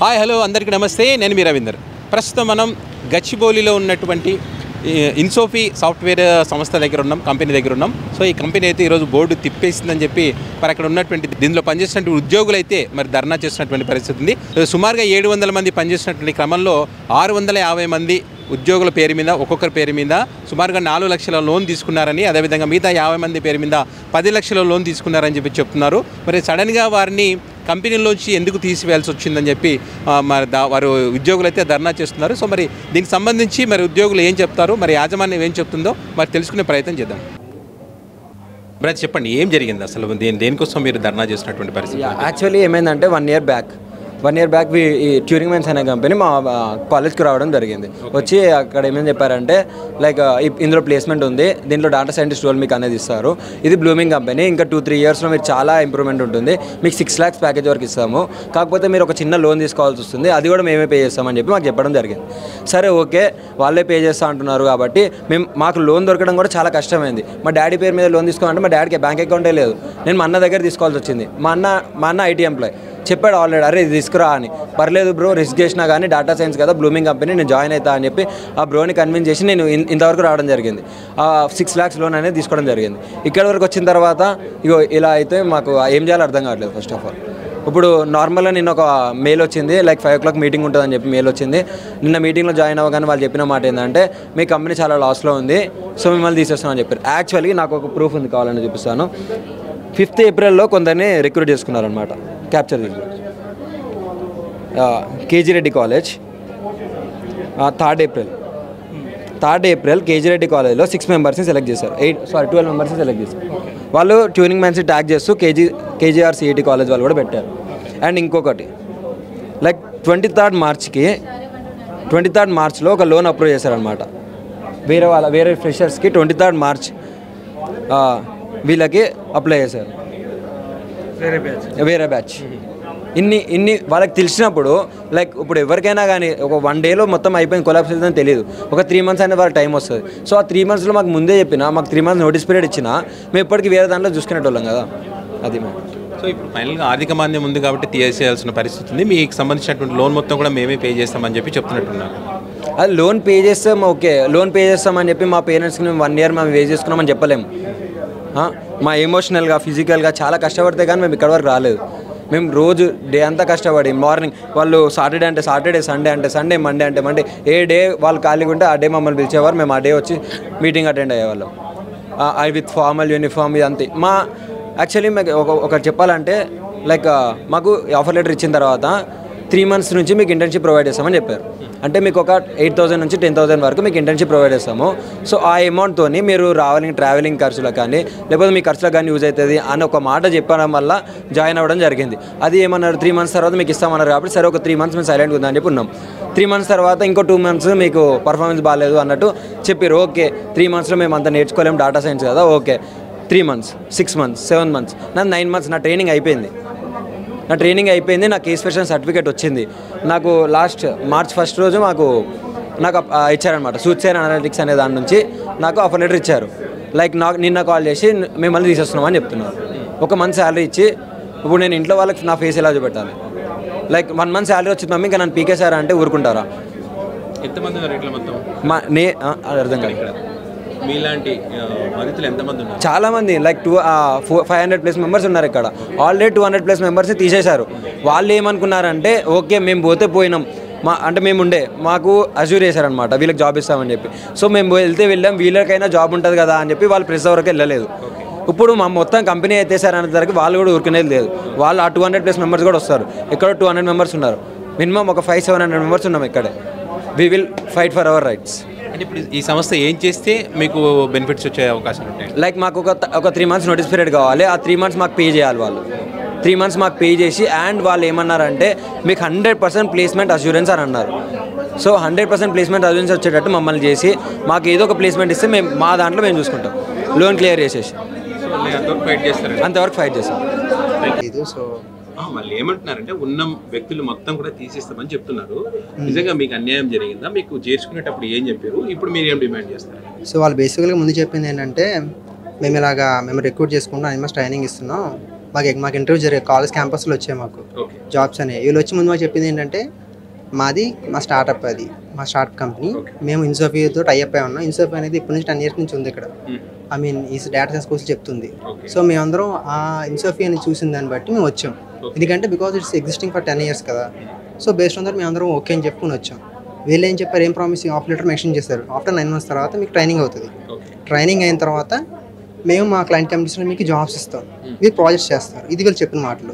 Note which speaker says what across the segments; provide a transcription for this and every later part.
Speaker 1: Hi hello అందరికీ నమస్తే నేను మీ రవీందర్ ప్రస్తుతం మనం గచ్చిబౌలిలో ఉన్నటువంటి ఈ ఇన్సోఫీ సాఫ్ట్వేర్ సంస్థ దగ్గర ఉన్నాం కంపెనీ దగ్గర ఉన్నాం సో ఈ కంపెనీ అయితే ఈరోజు బోర్డు తిప్పేసిందని చెప్పి మరి అక్కడ ఉన్నటువంటి దీనిలో పనిచేసినటువంటి ఉద్యోగులు అయితే మరి ధర్నా చేస్తున్నటువంటి పరిస్థితి ఉంది సుమారుగా ఏడు వందల మంది పనిచేసినటువంటి క్రమంలో ఆరు వందల యాభై మంది ఉద్యోగుల పేరు మీద ఒక్కొక్కరి పేరు మీద సుమారుగా నాలుగు లక్షల లోన్ తీసుకున్నారని అదేవిధంగా మిగతా యాభై మంది పేరు మీద పది లక్షల లోన్ తీసుకున్నారని చెప్పి చెప్తున్నారు మరి సడన్గా వారిని కంపెనీలోంచి ఎందుకు తీసివేయాల్సి వచ్చిందని చెప్పి ఆ, మరి దా- వారు ఉద్యోగులు అయితే ధర్నా చేస్తున్నారు సో మరి దీనికి సంబంధించి మరి ఉద్యోగులు ఏం చెప్తారు మరి యాజమాన్యం ఏం చెప్తుందో మరి తెలుసుకునే ప్రయత్నం చేద్దాం బ్రదర్ చెప్పండి ఏం జరిగింది అసలు దేని దేనికోసం మీరు ధర్నా చేసినటువంటి పరిస్థితి
Speaker 2: యాక్చువల్లీ ఏమైందంటే one year back one year back ఈ ట్యూరింగ్ మెన్స్ అనే కంపెనీ మా కాలేజ్కి రావడం జరిగింది వచ్చి అక్కడ ఏమేమి చెప్పారంటే లైక్ ఇందులో ప్లేస్మెంట్ ఉంది దీంట్లో డాటా సైంటిస్ట్ రోల్ మీకు అనేది ఇస్తారు ఇది బ్లూమింగ్ కంపెనీ ఇంకా టూ త్రీ ఇయర్స్లో మీరు చాలా ఇంప్రూవ్మెంట్ ఉంటుంది మీకు సిక్స్ ల్యాక్స్ ప్యాకేజ్ వరకు ఇస్తాము కాకపోతే మీరు ఒక చిన్న లోన్ తీసుకోవాల్సి వస్తుంది అది కూడా మేమే పే చేస్తామని చెప్పి మాకు చెప్పడం జరిగింది సరే ఓకే వాళ్ళే పే చేస్తా అంటున్నారు కాబట్టి మేము మాకు లోన్ దొరకడం కూడా చాలా కష్టమైంది మా డాడీ పేరు మీద లోన్ తీసుకోవాలంటే మా డాడీకి బ్యాంక్ అకౌంటే లేదు నేను మా అన్న దగ్గర తీసుకోవాల్సి వచ్చింది మా అన్న మా అన్న ఐటీ ఎంప్లాయ్ చెప్పాడు ఆల్రెడీ అరే ఇది తీసుకురా అని పర్లేదు బ్రో రిస్క్ చేసినా కానీ డాటా సైన్స్ కదా బ్లూమింగ్ కంపెనీ నేను జాయిన్ అవుతా అని చెప్పి ఆ బ్రోని కన్విన్స్ చేసి నేను ఇన్- ఇంతవరకు రావడం జరిగింది ఆ సిక్స్ ల్యాక్స్ లోన్ అనేది తీసుకోవడం జరిగింది ఇక్కడ వరకు వచ్చిన తర్వాత ఇగో ఇలా అయితే మాకు ఏం చేయాలో అర్థం కావట్లేదు ఫస్ట్ ఆఫ్ ఆల్ ఇప్పుడు నార్మల్గా నిన్న ఒక మెయిల్ వచ్చింది like five o'clock meeting ఉంటుందని చెప్పి మెయిల్ వచ్చింది నిన్న మీటింగ్లో జాయిన్ అవ్వగానే వాళ్ళు చెప్పిన మాట ఏంటంటే మీ కంపెనీ చాలా లాస్లో ఉంది సో మిమ్మల్ని తీసేస్తామని చెప్పారు యాక్చువల్లీ నాకు ఒక ప్రూఫ్ ఉంది కావాలని చూపిస్తాను ఫిఫ్త్ ఏప్రిల్లో కొందరిని రిక్రూట్ చేసుకున్నారనమాట క్యాప్చర్ చేసి KG Reddy college third April third April KG Reddy కాలేజ్లో సిక్స్ మెంబర్స్ని సెలెక్ట్ చేశారు ఎయిట్ సారీ ట్వెల్వ్ మెంబర్స్ని సెలెక్ట్ చేశారు వాళ్ళు ట్యూనింగ్ మ్యాన్స్ ట్యాగ్ చేస్తూ కేజీ కేజీఆర్ సిఈటి కాలేజ్ వాళ్ళు కూడా పెట్టారు అండ్ ఇంకొకటి లైక్ ట్వంటీ థర్డ్ మార్చ్కి ట్వంటీ థర్డ్ మార్చ్లో ఒక లోన్ అప్రూవ్ చేశారనమాట వేరే వాళ్ళ వేరే ఫ్రెషర్స్కి ట్వంటీ థర్డ్ మార్చ్ ఆ, వీళ్ళకి అప్లై చేశారు వేరే బ్యాచ్ ఇన్ని ఇన్ని వాళ్ళకి తెలిసినప్పుడు లైక్ ఇప్పుడు ఎవరికైనా కానీ ఒక వన్ డేలో మొత్తం అయిపోయింది కొలాప్స్ అవుతుందని తెలియదు ఒక త్రీ మంత్స్ అనేది వాళ్ళకి టైం వస్తుంది సో ఆ త్రీ మంత్స్లో మాకు ముందే చెప్పిన మాకు త్రీ మంత్స్ నోటీస్ పీరియడ్ ఇచ్చినా మేము ఎప్పటికీ వేరే దాంట్లో చూసుకునేటోళ్ళం కదా అది మేము
Speaker 1: సో ఇప్పుడు ఫైనల్గా ఆర్థిక మాంద్యం ఉంది కాబట్టి తీసేయాల్సిన పరిస్థితి ఉంది మీకు సంబంధించినటువంటి లోన్ మొత్తం కూడా మేమే పే చేస్తామని చెప్పి చెప్తున్నట్టున్నారు
Speaker 2: అది లోన్ పే చేస్తాం ఓకే లోన్ పే చేస్తామని చెప్పి మా పేరెంట్స్కి మేము వన్ ఇయర్ మేము వే చేసుకున్నామని చెప్పలేము ఆ, మా ఎమోషనల్గా ఫిజికల్గా చాలా కష్టపడితే కానీ మేము ఇక్కడ వరకు రాలేదు మేము రోజు డే అంతా కష్టపడి మార్నింగ్ వాళ్ళు సాటర్డే అంటే సాటర్డే సండే అంటే సండే మండే అంటే మండే ఏ డే వాళ్ళు ఖాళీగా ఉంటే ఆ డే మమ్మల్ని పిలిచేవారు మేము ఆ డే వచ్చి మీటింగ్ అటెండ్ అయ్యేవాళ్ళం ఐ విత్ ఫార్మల్ యూనిఫామ్ ఇది అంతే మా యాక్చువల్లీ మీకు ఒక ఒకటి చెప్పాలంటే లైక్ మాకు ఆఫర్ లెటర్ ఇచ్చిన తర్వాత త్రీ మంత్స్ నుంచి మీకు ఇంటర్న్షిప్ ప్రొవైడ్ చేస్తామని చెప్పారు అంటే మీకు ఒక ఎయిట్ థౌసండ్ నుంచి టెన్ థౌసండ్ వరకు మీకు ఇంటర్న్షిప్ ప్రొవైడ్ చేస్తాము సో ఆ అమౌంట్తో మీరు రావాలింగ్ ట్రావెలింగ్ ఖర్చులకు కానీ లేకపోతే మీ ఖర్చులకు కానీ యూజ్ అవుతుంది అని ఒక మాట చెప్పడం వల్ల జాయిన్ అవ్వడం జరిగింది అది ఏమన్నారు త్రీ మంత్స్ తర్వాత మీకు ఇస్తామన్నారు కాబట్టి సరే ఒక త్రీ మంత్స్ మేము సైలెంట్గా ఉందని చెప్పి ఉన్నాం త్రీ మంత్స్ తర్వాత ఇంకో టూ మంత్స్ మీకు పర్ఫార్మెన్స్ బాగాలేదు అన్నట్టు చెప్పారు ఓకే త్రీ మంత్స్లో మేము అంత నేర్చుకోలేము డాటా సైన్స్ కదా okay three months six months seven months నా నైన్ మంత్స్ నా ట్రైనింగ్ అయిపోయింది నా ట్రైనింగ్ అయిపోయింది నాకు కేస్ ఫెషన్ సర్టిఫికేట్ వచ్చింది నాకు లాస్ట్ మార్చ్ ఫస్ట్ రోజు మాకు నాకు ఆ, ఇచ్చారనమాట సూట్సైన్ అనలిటిక్స్ అనే దాని నుంచి నాకు ఆఫర్ లెటర్ ఇచ్చారు లైక్ నాకు నిన్న కాల్ చేసి మిమ్మల్ని తీసేస్తున్నాం అని చెప్తున్నారు ఒక మంత్ శాలరీ ఇచ్చి ఇప్పుడు నేను ఇంట్లో వాళ్ళకి నా ఫేస్ ఎలా చూపెట్టాలి లైక్ వన్ మంత్ శాలరీ వచ్చింది మమ్మీ ఇంకా నన్ను పీకేశారా అంటే ఊరుకుంటారా
Speaker 1: ఎంతమంది ఉన్నారు ఇట్లా మొత్తం
Speaker 2: మా నే ఆ, అది అర్థం కాదు
Speaker 1: ఇక్కడ మీలాంటి ఆ, బాధితులు ఎంతమంది ఉన్నారు
Speaker 2: చాలా మంది like two four five hundred plus members ఉన్నారు ఇక్కడ already two hundred plus members తీసేశారు వాళ్ళు ఏమనుకున్నారంటే ఓకే మేము పోతే పోయినాం మా అంటే మేము ఉండే మాకు అజ్యూర్ చేశారనమాట వీళ్ళకి జాబ్ ఇస్తామని చెప్పి సో మేము వెళ్తే వెళ్ళాం వీళ్ళకైనా జాబ్ ఉంటుంది కదా అని చెప్పి వాళ్ళు ప్రెస్ వరకు వెళ్ళలేదు ఇప్పుడు మా మొత్తం కంపెనీ ఎత్తేసారు అనేసరికి వాళ్ళు కూడా ఊరుకునేది లేదు వాళ్ళు ఆ టూ హండ్రెడ్ ప్లస్ మెంబర్స్ కూడా వస్తారు ఇక్కడ టూ హండ్రెడ్ మెంబర్స్ ఉన్నారు మినిమం ఒక ఫైవ్ సెవెన్ హండ్రెడ్ మెంబర్స్ ఉన్నాం ఇక్కడే we will fight for our rights
Speaker 1: అంటే ఇప్పుడు ఈ సంస్థ ఏం చేస్తే మీకు బెనిఫిట్స్ వచ్చే అవకాశాలు ఉంటాయి
Speaker 2: లైక్ మాకు ఒక ఒక త్రీ మంత్స్ నోటీస్ పీరియడ్ కావాలి ఆ త్రీ మంత్స్ మాకు పే చేయాలి వాళ్ళు త్రీ మంత్స్ మాకు పే చేసి అండ్ వాళ్ళు ఏమన్నారంటే మీకు హండ్రెడ్ పర్సెంట్ ప్లేస్మెంట్ అష్యూరెన్స్ అని అన్నారు so hundred percent placement assurance వచ్చేటట్టు మమ్మల్ని చేసి మాకు ఏదో ఒక ప్లేస్మెంట్ ఇస్తే మేము మా దాంట్లో మేము చూసుకుంటాం లోన్ క్లియర్ చేసేసి
Speaker 1: సో మీరు అంతవరకు ఫైట్ చేస్తారు
Speaker 2: అంతవరకు ఫైట్ చేస్తాం
Speaker 3: లేదు సో
Speaker 1: వాళ్ళు ఏమంటున్నారంటే ఉన్న వ్యక్తులు మొత్తం కూడా తీసేస్తామని చెప్తున్నారు నిజంగా మీకు అన్యాయం జరిగిందా మీకు చేర్చుకునేటప్పుడు ఏం చెప్పారు ఇప్పుడు మీరు ఏం డిమాండ్ చేస్తారు
Speaker 3: సో వాళ్ళు బేసికల్గా ముందు చెప్పింది ఏంటంటే మేము ఇలాగా మేము రిక్రూట్ చేసుకుంటాం అనిమల్స్ ట్రైనింగ్ ఇస్తున్నాం మాకు మాకు ఇంటర్వ్యూ జరిగే కాలేజ్ క్యాంపస్లో వచ్చాయి మాకు
Speaker 1: ఓకే
Speaker 3: జాబ్స్ అనేవి వీళ్ళు వచ్చి ముందు మాకు చెప్పింది ఏంటంటే మాది మా స్టార్ట్అప్ అది మా స్టార్ట్అప్ కంపెనీ మేము ఇన్సోఫీతో టైఅప్ అయి ఉన్నాం ఇన్సోఫీ అనేది ఇప్పటి నుంచి టెన్ ఇయర్స్ నుంచి ఉంది ఇక్కడ ఐ మీన్ ఈ డేటా సైన్స్ కోర్స్ చెప్తుంది సో మేమందరం ఆ ఇన్సోఫీ అని చూసిన దాన్ని బట్టి మేము వచ్చాం ఎందుకంటే because it's existing for ten years కదా సో బేస్డ్ ఆన్ దట్ మేము అందరం ఓకే అని చెప్పుకుని వచ్చాం వీళ్ళు ఏం చెప్పారు ఏం ప్రామిస్ ఆఫ్ లెటర్ మెన్షన్ చేశారు ఆఫ్టర్ నైన్ మంత్స్ తర్వాత మీకు ట్రైనింగ్ అవుతుంది ట్రైనింగ్ అయిన తర్వాత మేము మా క్లయింట్ కంపెనీస్లో మీకు జాబ్స్ ఇస్తాం మీరు ప్రాజెక్ట్స్ చేస్తారు ఇది వీళ్ళు చెప్పిన మాటలు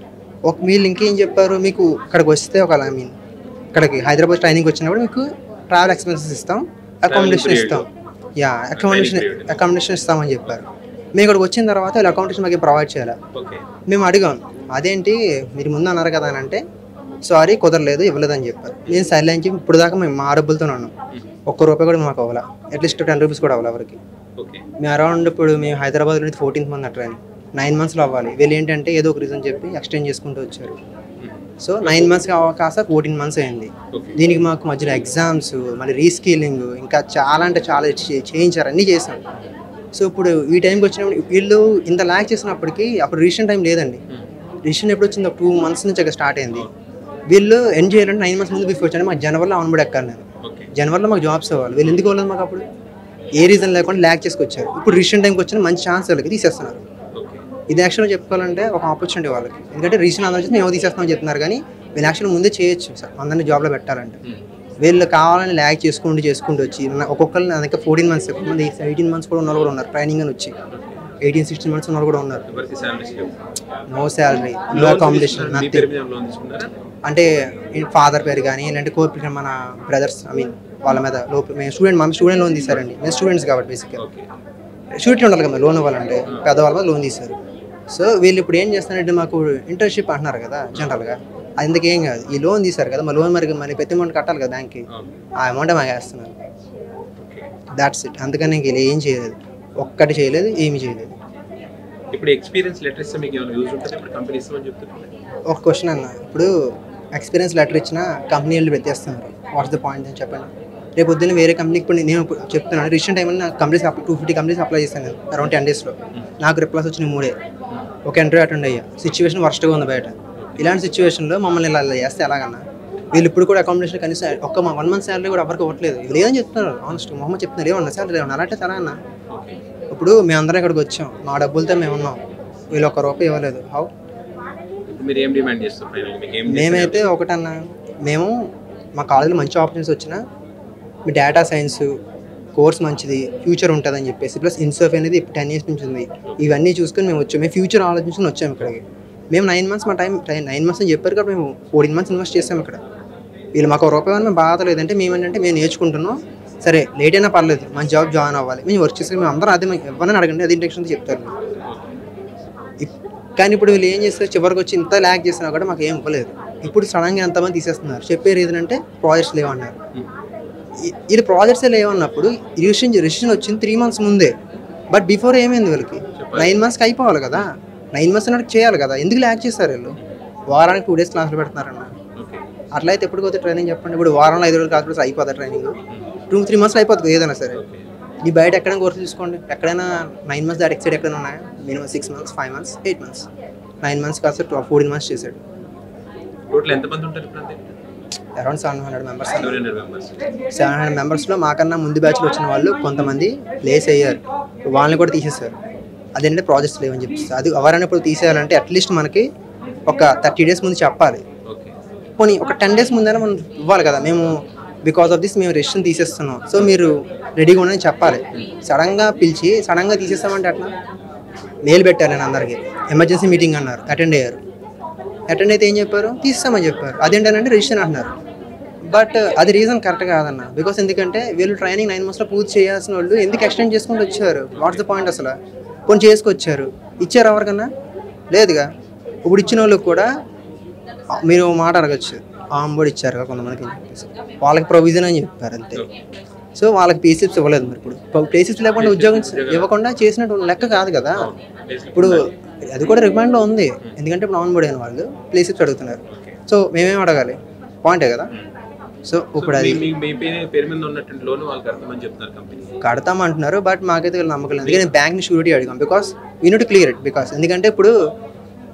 Speaker 3: ఒక వీళ్ళు ఇంకేం చెప్పారు మీకు ఇక్కడికి వస్తే ఒక ఐ మీన్ ఇక్కడికి హైదరాబాద్ ట్రైనింగ్ వచ్చినప్పుడు మీకు ట్రావెల్ ఎక్స్పెన్సెస్ ఇస్తాం అకామిడేషన్ ఇస్తాం యా అకామిడేషన్ అకామిడేషన్ ఇస్తామని చెప్పారు మేము ఇక్కడికి వచ్చిన తర్వాత వీళ్ళు అకామిడేషన్ మాకు ప్రొవైడ్ చేయాలి
Speaker 1: ఓకే
Speaker 3: మేము అడిగాం అదేంటి మీరు ముందు అన్నారు కదా అని అంటే సారీ కుదరలేదు ఇవ్వలేదని చెప్పారు నేను సైలెంట్ అని చెప్పి ఇప్పుడు దాకా మేము మా డబ్బులతో ఉన్నాం ఒక్క రూపాయి కూడా మాకు అవ్వాల అట్లీస్ట్ టెన్ రూపీస్ కూడా అవ్వాలి ఎవరికి
Speaker 1: ఓకే
Speaker 3: మేము అరౌండ్ ఇప్పుడు మేము హైదరాబాద్ నుంచి ఫోర్టీన్త్ మంత్ ట్రైనింగ్ నైన్ మంత్స్లో అవ్వాలి వీళ్ళు ఏంటంటే ఏదో ఒక రీజన్ చెప్పి ఎక్స్టెండ్ చేసుకుంటూ వచ్చారు సో నైన్ మంత్స్ కాస్త ఫోర్టీన్ మంత్స్ అయింది దీనికి మాకు మధ్యలో ఎగ్జామ్స్ మళ్ళీ రీస్కిల్లింగ్ ఇంకా చాలా అంటే చాలా చే- చేయించారు అన్నీ చేసాం సో ఇప్పుడు ఈ టైంకి వచ్చినప్పుడు వీళ్ళు ఇంత ల్యాక్ చేసినప్పటికీ అప్పుడు రీసెంట్ టైం లేదండి రీసెంట్ ఎప్పుడు వచ్చింది ఒక టూ మంత్స్ నుంచి అక్కడ స్టార్ట్ అయింది వీళ్ళు ఎండ్ చేయాలంటే నైన్ మంత్స్ ముందు బిఫోర్ వచ్చాను మాకు జనవరిలో ఆన్బడి ఎక్కాలి నేను
Speaker 1: ఓకే
Speaker 3: జనవరిలో మాకు జాబ్స్ అవ్వాలి వీళ్ళు ఎందుకు ఇవ్వలేదు మాకు అప్పుడు ఏ రీజన్ లేకుండా ల్యాక్ చేసుకొచ్చారు ఇప్పుడు రీసెంట్ టైంకి వచ్చిన మంచి ఛాన్స్ వాళ్ళకి తీసేస్తున్నారు
Speaker 1: ఓకే
Speaker 3: ఇది యాక్చువల్గా చెప్పుకోవాలంటే ఒక ఆపర్చునిటీ వాళ్ళకి ఎందుకంటే రీసెంట్ అందరూ వచ్చి మేము తీసేస్తామని చెప్తున్నారు కానీ వీళ్ళు యాక్చువల్ ముందే చేయొచ్చు సార్ అందరినీ జాబ్లో పెట్టాలంటే వీళ్ళు కావాలని ల్యాక్ చేసుకుంటూ చేసుకుంటూ వచ్చి నా- ఒక్కొక్కరిని నా దగ్గర ఫోర్టీన్ మంత్స్ కొంతమంది ఎయిటీన్ మంత్స్ కూడా ఉన్న వాళ్ళు కూడా ఉన్నారు ట్రైనింగ్ అని వచ్చి ఎయిటీన్ సిక్స్టీన్ మంత్స్ ఉన్న వాళ్ళు కూడా ఉన్నారు
Speaker 1: ఎవరికి శాలరీస్ లేవు
Speaker 3: నో శాలరీ నో అకామిడేషన్
Speaker 1: మీ
Speaker 3: నథింగ్
Speaker 1: పేరు మీద లోన్ తీసుకున్నారా
Speaker 3: అంటే ఫాదర్ పేరు కానీ లేదంటే కోర్టు మన బ్రదర్స్ ఐ మీన్ వాళ్ళ మీద లోపు మేము స్టూడెంట్ మా స్టూడెంట్ లోన్ తీసారండి మేము స్టూడెంట్స్ కాబట్టి బేసిక్గా
Speaker 1: ఓకే
Speaker 3: షూరిటీ ఉండాలి కదా లోన్ ఇవ్వాలంటే పెద్దవాళ్ళ మీద లోన్ తీశారు సో వీళ్ళు ఇప్పుడు ఏం చేస్తారంటే మాకు ఇంటర్న్షిప్ అంటున్నారు కదా జనరల్గా అందుకే ఏం కాదు ఈ లోన్ తీశారు కదా మా లోన్ మరి మరి ప్రతి అమౌంట్ కట్టాలి కదా బ్యాంక్కి ఆ అమౌంట్ మాకు వేస్తున్నారు దాట్స్ ఇట్ అందుకని ఇంక వీళ్ళు ఏం చేయలేదు ఒక్కటి చేయలేదు ఏమి చేయలేదు
Speaker 1: ఇప్పుడు ఎక్స్పీరియన్స్ లెటర్ ఇస్తే మీకు ఏమైనా యూజ్ ఉంటుంది ఇప్పుడు కంపెనీ ఇస్తామని చెప్తున్నారు
Speaker 3: ఒక క్వశ్చన్ అన్న ఇప్పుడు ఎక్స్పీరియన్స్ లెటర్ ఇచ్చిన కంపెనీ వాళ్ళు పెట్టేస్తున్నారు వాట్స్ ద పాయింట్ అని చెప్పండి రేపు పొద్దున్న వేరే కంపెనీకి ఇప్పుడు నేను ఇప్పుడు చెప్తున్నాను రీసెంట్ టైం నా companies two fifty companies apply చేశాను నేను అరౌండ్ టెన్ డేస్లో నాకు రిప్లైస్ వచ్చిన మూడే ఒక ఇంటర్వ్యూ అటెండ్ అయ్యా సిచ్యువేషన్ వర్స్ట్గా ఉంది బయట ఇలాంటి సిచ్యువేషన్లో మమ్మల్ని ఇలా ఇలా చేస్తే ఎలాగన్నా వీళ్ళు ఇప్పుడు కూడా అకామిడేషన్ కనీసం ఒక్క వన్ మంత్ శాలరీ కూడా ఎవరికి ఇవ్వట్లేదు వీళ్ళు ఏమని చెప్తున్నారు ఆనెస్ట్ మొహమ్మద్ చెప్తున్నారు ఏమన్నా శాలరీ ఏమన్నా అలాంటి చాలా అన్న ఇప్పుడు మేమందరం ఇక్కడికి వచ్చాం మా డబ్బులతో మేము ఉన్నాం వీళ్ళు ఒక్క రూపాయి ఇవ్వలేదు హౌ
Speaker 1: ఇప్పుడు మీరు ఏం డిమాండ్ చేస్తారు ఫైనల్ మీకు ఏం
Speaker 3: మేమైతే ఒకటన్నా మేము మా కాలేజీలో మంచి ఆపర్చునిటీస్ వచ్చినా మీ డేటా సైన్స్ కోర్స్ మంచిది ఫ్యూచర్ ఉంటుందని చెప్పేసి ప్లస్ ఇన్సోఫ్ అనేది టెన్ ఇయర్స్ నుంచి ఉంది ఇవన్నీ చూసుకొని మేము వచ్చాం మేము ఫ్యూచర్ ఆలోచించుకొని వచ్చాము ఇక్కడికి మేము నైన్ మంత్స్ మా టైం నైన్ మంత్స్ అని చెప్పారు కాబట్టి మేము ఫోర్టీన్ మంత్స్ ఇన్వెస్ట్ చేసాం ఇక్కడ వీళ్ళు మాకు ఒక రూపాయి మేము బాధ లేదంటే మేము ఏంటంటే మేము నేర్చుకుంటున్నాం సరే లేట్ అయినా పర్లేదు మన జాబ్ జాయిన్ అవ్వాలి మేము వర్క్ చేసి మేము అందరం అదే మేము ఎవరైనా అడగండి అది ఇంటెన్షన్ చెప్తారు ఇప్- కానీ ఇప్పుడు వీళ్ళు ఏం చేస్తారు చివరికి వచ్చి ఇంత ల్యాక్ చేసినా కూడా మాకు ఏం ఇవ్వలేదు ఇప్పుడు సడన్గా ఎంతమంది తీసేస్తున్నారు చెప్పే రీజన్ అంటే ప్రాజెక్ట్స్ లేవన్నారు ఈ- ఇది ప్రాజెక్ట్స్ లేవన్నప్పుడు రిజిస్ట్రేషన్ రిజిస్ట్రేషన్ వచ్చింది త్రీ మంత్స్ ముందే బట్ బిఫోర్ ఏమైంది వీళ్ళకి నైన్ మంత్స్కి అయిపోవాలి కదా నైన్ మంత్స్ అన్నట్టు చేయాలి కదా ఎందుకు ల్యాక్ చేస్తారు వీళ్ళు వారానికి టూ డేస్ క్లాసులు పెడుతున్నారన్న
Speaker 1: ఓకే
Speaker 3: అట్లా అయితే ఎప్పుడు పోతే ట్రైనింగ్ చెప్పండి ఇప్పుడు వారంలో ఐదు రోజులు క్లాసులు అయిపోతుంది ట్రైనింగ్ టూ త్రీ మంత్స్లో అయిపోతుంది ఏదైనా సరే ఈ బయట ఎక్కడైనా కోర్సు తీసుకోండి ఎక్కడైనా నైన్ మంత్స్ దాటి ఎక్సైడ్ ఎక్కడైనా ఉన్నాయా minimum six months five months eight months nine months కాస్త ఫోర్టీన్ మంత్స్ చేశాడు
Speaker 1: టోటల్ ఎంతమంది ఉంటారు ఇప్పుడు అంతే
Speaker 3: around seven hundred members
Speaker 1: seven hundred members
Speaker 3: seven hundred మెంబర్స్లో మాకన్నా ముందు బ్యాచ్లో వచ్చిన వాళ్ళు కొంతమంది ప్లేస్ అయ్యారు వాళ్ళని కూడా తీసేశారు అదేంటంటే ప్రాజెక్ట్స్ లేవని చెప్పేసి అది ఎవరైనా ఇప్పుడు తీసేయాలంటే అట్లీస్ట్ మనకి ఒక థర్టీ డేస్ ముందు చెప్పాలి
Speaker 1: ఓకే
Speaker 3: పోనీ ఒక టెన్ డేస్ ముందైనా మనం ఇవ్వాలి కదా మేము బికాస్ ఆఫ్ దిస్ మేము రెస్ట్రిక్షన్ తీసేస్తున్నాం సో మీరు రెడీగా ఉండని చెప్పాలి సడన్గా పిలిచి సడన్గా తీసేస్తామంటే అట్లా మెయిల్ పెట్టారు నేను అందరికీ ఎమర్జెన్సీ మీటింగ్ అన్నారు అటెండ్ అయ్యారు అటెండ్ అయితే ఏం చెప్పారు తీస్తామని చెప్పారు అదేంటంటే రిజిస్ట్రేషన్ అంటున్నారు బట్ అది రీజన్ కరెక్ట్ కాదన్న బికాస్ ఎందుకంటే వీళ్ళు ట్రైనింగ్ నైన్ మంత్స్లో పూర్తి చేయాల్సిన వాళ్ళు ఎందుకు ఎక్స్టెండ్ చేసుకుంటూ వచ్చారు వాట్స్ ద పాయింట్ అసలు కొన్ని చేసుకొచ్చారు ఇచ్చారు ఎవరికన్నా లేదుగా ఇప్పుడు ఇచ్చిన వాళ్ళకి కూడా ఆ, మీరు ఓ మాట అడగచ్చు ఆంబోడి ఇచ్చారు కదా కొంతమందికి అని చెప్పేసి వాళ్ళకి ప్రొవిజన్ అని చెప్పారు అంతే సో వాళ్ళకి పీసీప్స్ ఇవ్వలేదు మరి ఇప్పుడు పీసీప్స్ లేకుండా ఉద్యోగం ఇవ్వకుండా చేసినట్టు లెక్క కాదు కదా ఇప్పుడు అది కూడా రిమాండ్లో ఉంది ఎందుకంటే ఇప్పుడు ఆన్ బోర్డ్ అయిన వాళ్ళు ప్లేసెస్ అడుగుతున్నారు సో మేమేం అడగాలి పాయింటే కదా సో ఇప్పుడు అది
Speaker 1: మీ మీ పేరు పేరు మీద ఉన్నటువంటి లోన్ వాళ్ళకి అర్థమని చెప్తున్నారు కంపెనీ
Speaker 3: కడతామంటున్నారు బట్ మాకైతే వీళ్ళు నమ్మకం లేదు అందుకే నేను బ్యాంక్ని షూరిటీ అడిగాం because unit clear it because ఎందుకంటే ఇప్పుడు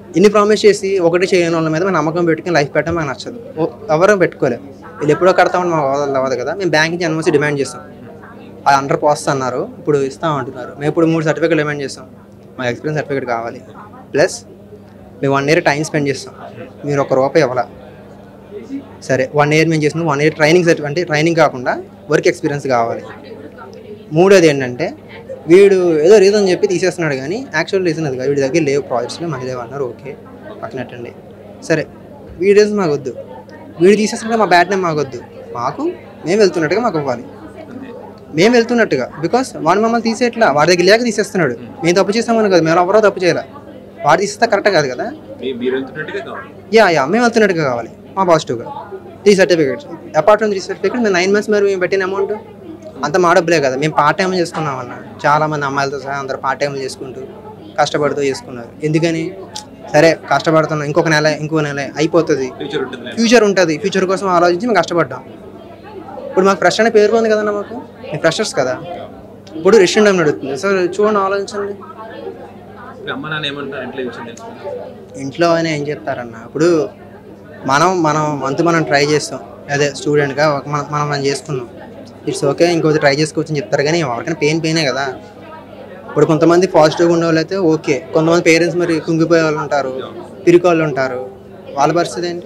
Speaker 3: ఇన్ని ప్రామిస్ చేసి ఒకటి చేయని వాళ్ళ మీద మేము నమ్మకం పెట్టుకుని లైఫ్ పెట్టడం మాకు నచ్చదు ఓ- ఎవరూ పెట్టుకోలేము వీళ్ళు ఎప్పుడో కడతామని మాకు అవ్వదు అవ్వదు కదా మేము బ్యాంక్ నుంచి ఎన్ఓసి డిమాండ్ చేస్తాం అది అండర్ ప్రాసెస్ అన్నారు ఇప్పుడు ఇస్తాం అంటున్నారు మేము ఇప్పుడు మూడు సర్టిఫికేట్ డిమాండ్ చేస్తాం మా ఎక్స్పీరియన్స్ సర్టిఫికేట్ కావాలి ప్లస్ మేము వన్ ఇయర్ టైం స్పెండ్ చేస్తాం మీరు ఒక రూపాయి ఇవ్వాల సరే వన్ ఇయర్ మేము చేసిన వన్ ఇయర్ ట్రైనింగ్ సర్టి అంటే ట్రైనింగ్ కాకుండా వర్క్ ఎక్స్పీరియన్స్ కావాలి మూడోది ఏంటంటే వీడు ఏదో రీజన్ చెప్పి తీసేస్తున్నాడు కానీ యాక్చువల్ రీజన్ అది కాదు వీడి దగ్గర లేవు ప్రాజెక్ట్స్లో మనకి లేవు అన్నారు ఓకే పక్కనట్టండి సరే వీడి రీజన్ మాకు వద్దు వీడు తీసేస్తున్నాడు మా బ్యాడ్ నేమ్ మాకు వద్దు మాకు మేము వెళ్తున్నట్టుగా మాకు ఇవ్వాలి మేము వెళ్తున్నట్టుగా బికాస్ వాడు మమ్మల్ని తీసేట్లా వాడి దగ్గర లేక తీసేస్తున్నాడు మేము తప్పు చేస్తామని కదా మేము ఎవరో తప్పు చేయాలి వాడు తీసేస్తే కరెక్ట్ కాదు కదా
Speaker 1: మీరు వెళ్తున్నట్టుగా కావాలి
Speaker 3: యా యా మేము వెళ్తున్నట్టుగా కావాలి మా పాజిటివ్గా three certificates apart from three certificate మేము నైన్ మంత్స్ మరి మేము పెట్టిన అమౌంట్ అంత మా డబ్బులే కదా మేము పార్ట్ టైం చేసుకున్నాం అన్న చాలా మంది అమ్మాయిలతో సహా అందరు పార్ట్ టైం చేసుకుంటూ కష్టపడుతూ చేసుకున్నారు ఎందుకని సరే కష్టపడుతున్నాం ఇంకొక నెల ఇంకో నెల అయిపోతుంది
Speaker 1: ఫ్యూచర్ ఉంటుంది
Speaker 3: ఫ్యూచర్ ఉంటుంది ఫ్యూచర్ కోసం ఆలోచించి మేము కష్టపడ్డాం ఇప్పుడు మాకు ఫ్రెష్ అనే పేరు ఉంది కదన్న మాకు మేము ఫ్రెషర్స్ కదా ఇప్పుడు రెస్టారెంట్ టైం నడుస్తుంది సార్ చూడండి ఆలోచించండి
Speaker 1: అమ్మ నాన్న ఏమంటారు ఇంట్లో విషయం తెలుసుకుంటారు
Speaker 3: ఇంట్లో అయినా ఏం చెప్తారన్న ఇప్పుడు మనం మనం వంతు మనం ట్రై చేస్తాం అదే స్టూడెంట్గా మనం మనం మనం చేసుకున్నాం ఇట్స్ ఓకే ఇంకోటి ట్రై చేసుకోవచ్చు అని చెప్తారు కానీ ఎవరికైనా పెయిన్ పెయినే కదా ఇప్పుడు కొంతమంది పాజిటివ్గా ఉండే వాళ్ళు అయితే ఓకే కొంతమంది పేరెంట్స్ మరి కుంగిపోయే వాళ్ళు ఉంటారు పిరికి వాళ్ళు ఉంటారు వాళ్ళ పరిస్థితి ఏంటి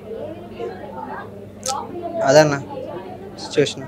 Speaker 3: అదన్న సిచ్యువేషన్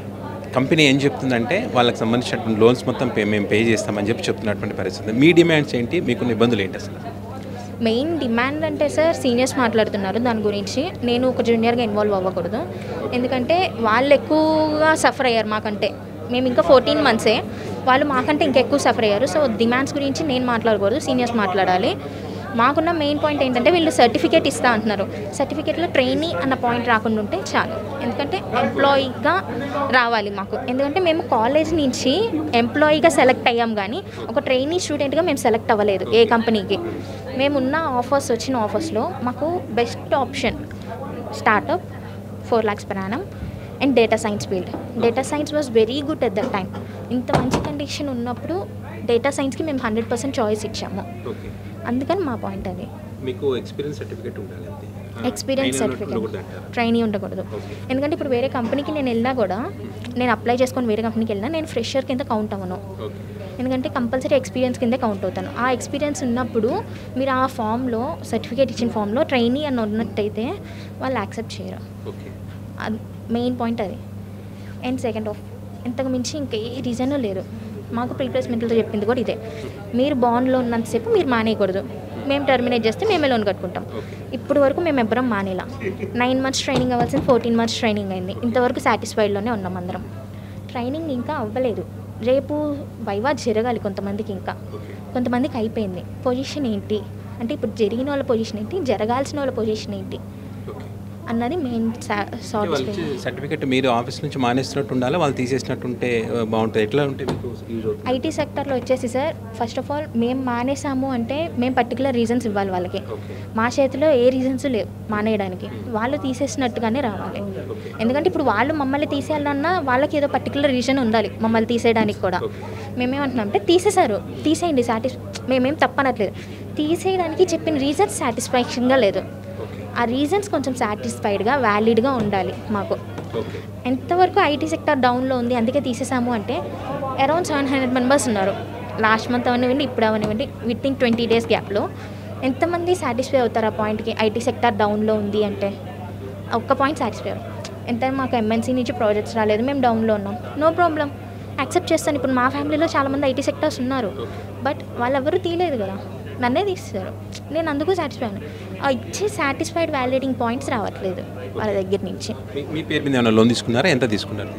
Speaker 1: కంపెనీ ఏం చెప్తుందంటే వాళ్ళకి సంబంధించినటువంటి లోన్స్ మొత్తం పే మేము పే చేస్తామని చెప్పి చెప్తున్నటువంటి పరిస్థితి మీ డిమాండ్స్ ఏంటి మీకున్న ఇబ్బందులు ఏంటి అసలు
Speaker 4: మెయిన్ డిమాండ్ అంటే సార్ సీనియర్స్ మాట్లాడుతున్నారు దాని గురించి నేను ఒక జూనియర్గా ఇన్వాల్వ్ అవ్వకూడదు ఎందుకంటే వాళ్ళు ఎక్కువగా సఫర్ అయ్యారు మాకంటే మేము ఇంకా ఫోర్టీన్ మంత్సే వాళ్ళు మాకంటే ఇంకా ఎక్కువ సఫర్ అయ్యారు సో డిమాండ్స్ గురించి నేను మాట్లాడకూడదు సీనియర్స్ మాట్లాడాలి మాకున్న మెయిన్ పాయింట్ ఏంటంటే వీళ్ళు సర్టిఫికేట్ ఇస్తా అంటున్నారు సర్టిఫికేట్లో ట్రైనీ అన్న పాయింట్ రాకుండా ఉంటే చాలు ఎందుకంటే ఎంప్లాయీగా రావాలి మాకు ఎందుకంటే మేము కాలేజ్ నుంచి ఎంప్లాయీగా సెలెక్ట్ అయ్యాం కానీ ఒక ట్రైనీ స్టూడెంట్గా మేము సెలెక్ట్ అవ్వలేదు ఏ కంపెనీకి మేమున్న ఆఫర్స్ వచ్చిన ఆఫర్స్లో మాకు best option startup four lakhs per annum and data science field data science was very good at that time ఇంత మంచి కండిషన్ ఉన్నప్పుడు డేటా సైన్స్కి మేము హండ్రెడ్ పర్సెంట్ చాయిస్ ఇచ్చాము
Speaker 1: ఓకే
Speaker 4: అందుకని మా పాయింట్ అది
Speaker 1: మీకు ఎక్స్పీరియన్స్ సర్టిఫికేట్ ఉండాలి అంతే
Speaker 4: ఎక్స్పీరియన్స్ సర్టిఫికేట్
Speaker 1: అంటారు
Speaker 4: ట్రైనీ ఉండకూడదు
Speaker 1: ఓకే
Speaker 4: ఎందుకంటే ఇప్పుడు వేరే కంపెనీకి నేను వెళ్ళినా కూడా నేను అప్లై చేసుకొని వేరే కంపెనీకి వెళ్ళినా నేను ఫ్రెషర్ కింద కౌంట్ అవ్వను
Speaker 1: ఓకే
Speaker 4: ఎందుకంటే కంపల్సరీ ఎక్స్పీరియన్స్ కిందే కౌంట్ అవుతాను ఆ ఎక్స్పీరియన్స్ ఉన్నప్పుడు మీరు ఆ ఫామ్లో సర్టిఫికేట్ ఇచ్చిన ఫామ్లో ట్రైనీ అని ఉన్నట్టయితే వాళ్ళు యాక్సెప్ట్ చేయరు
Speaker 1: ఓకే
Speaker 4: అది మెయిన్ పాయింట్ అది అండ్ సెకండ్ ఆఫ్ ఇంతకు మించి ఇంకా ఏ రీజన్ లేదు మాకు ప్రీప్లేస్మెంట్లతో చెప్పింది కూడా ఇదే మీరు బాండ్లో ఉన్నంతసేపు మీరు మానేయకూడదు మేము టర్మినేట్ చేస్తే మేమే లోన్ కట్టుకుంటాం
Speaker 1: ఓకే
Speaker 4: ఇప్పుడు వరకు మేము ఎవ్వరం మానేలా నైన్ మంత్స్ ట్రైనింగ్ అవ్వాల్సింది ఫోర్టీన్ మంత్స్ ట్రైనింగ్ అయింది ఇంతవరకు సాటిస్ఫైడ్లోనే ఉన్నాం అందరం ట్రైనింగ్ ఇంకా అవ్వలేదు రేపు వైవా జరగాలి కొంతమందికి ఇంకా
Speaker 1: ఓకే
Speaker 4: కొంతమందికి అయిపోయింది పొజిషన్ ఏంటి అంటే ఇప్పుడు జరిగిన వాళ్ళ పొజిషన్ ఏంటి జరగాల్సిన వాళ్ళ పొజిషన్ ఏంటి
Speaker 1: ఓకే
Speaker 4: అన్నది మెయిన్ సార్ట్
Speaker 1: వాళ్ళు సర్టిఫికేట్ మీరు ఆఫీస్ నుంచి మానేస్తున్నట్టు ఉండాలి వాళ్ళు తీసేసినట్టు ఉంటే ఆ, బాగుంటుంది ఎట్లా ఉంటే మీకు యూజ్ అవుతుంది
Speaker 4: ఐటీ సెక్టర్లో వచ్చేసి సార్ ఫస్ట్ ఆఫ్ ఆల్ మేము మానేసాము అంటే మేము పర్టికులర్ రీజన్స్ ఇవ్వాలి వాళ్ళకి
Speaker 1: ఓకే
Speaker 4: మా చేతిలో ఏ రీజన్స్ లేవు మానేయడానికి వాళ్ళు తీసేసినట్టుగానే రావాలి
Speaker 1: ఓకే
Speaker 4: ఎందుకంటే ఇప్పుడు వాళ్ళు మమ్మల్ని తీసేయాలన్నా వాళ్ళకి ఏదో పర్టికులర్ రీజన్ ఉండాలి మమ్మల్ని తీసేయడానికి కూడా
Speaker 1: ఓకే
Speaker 4: మేమేమంటున్నాం అంటే తీసేశారు తీసేయండి సాటిస్ మేమేం తప్పనట్లేదు తీసేయడానికి చెప్పిన రీజన్స్ సాటిస్ఫాక్షన్గా లేదు
Speaker 1: ఓకే
Speaker 4: ఆ రీజన్స్ కొంచెం సాటిస్ఫైడ్గా వ్యాలిడ్గా ఉండాలి మాకు
Speaker 1: ఓకే
Speaker 4: ఎంతవరకు ఐటీ సెక్టర్ డౌన్లో ఉంది అందుకే తీసేసాము అంటే అరౌండ్ సెవెన్ హండ్రెడ్ మెంబర్స్ ఉన్నారు లాస్ట్ మంత్ అవనివ్వండి ఇప్పుడు అవనివ్వండి విత్ ఇన్ ట్వంటీ డేస్ గ్యాప్లో ఎంతమంది సాటిస్ఫై అవుతారు ఆ పాయింట్కి ఐటీ సెక్టర్ డౌన్లో ఉంది అంటే ఒక్క పాయింట్ సాటిస్ఫై అవ్వరు ఎంత మాకు ఎంఎన్సీ నుంచి ప్రాజెక్ట్స్ రాలేదు మేము డౌన్లో ఉన్నాం నో ప్రాబ్లం యాక్సెప్ట్ చేస్తాను ఇప్పుడు మా ఫ్యామిలీలో చాలామంది ఐటీ సెక్టర్స్ ఉన్నారు బట్ వాళ్ళెవరూ తీయలేదు కదా నన్నే తీస్తారు నేను అందుకు సాటిస్ఫై అయ్యాను ఆ ఇచ్చే సాటిస్ఫైడ్ వ్యాలిడేటింగ్ పాయింట్స్ రావట్లేదు వాళ్ళ దగ్గర నుంచి
Speaker 1: మీ మీ పేరు మీద ఏమైనా లోన్ తీసుకున్నారా ఎంత తీసుకున్నారు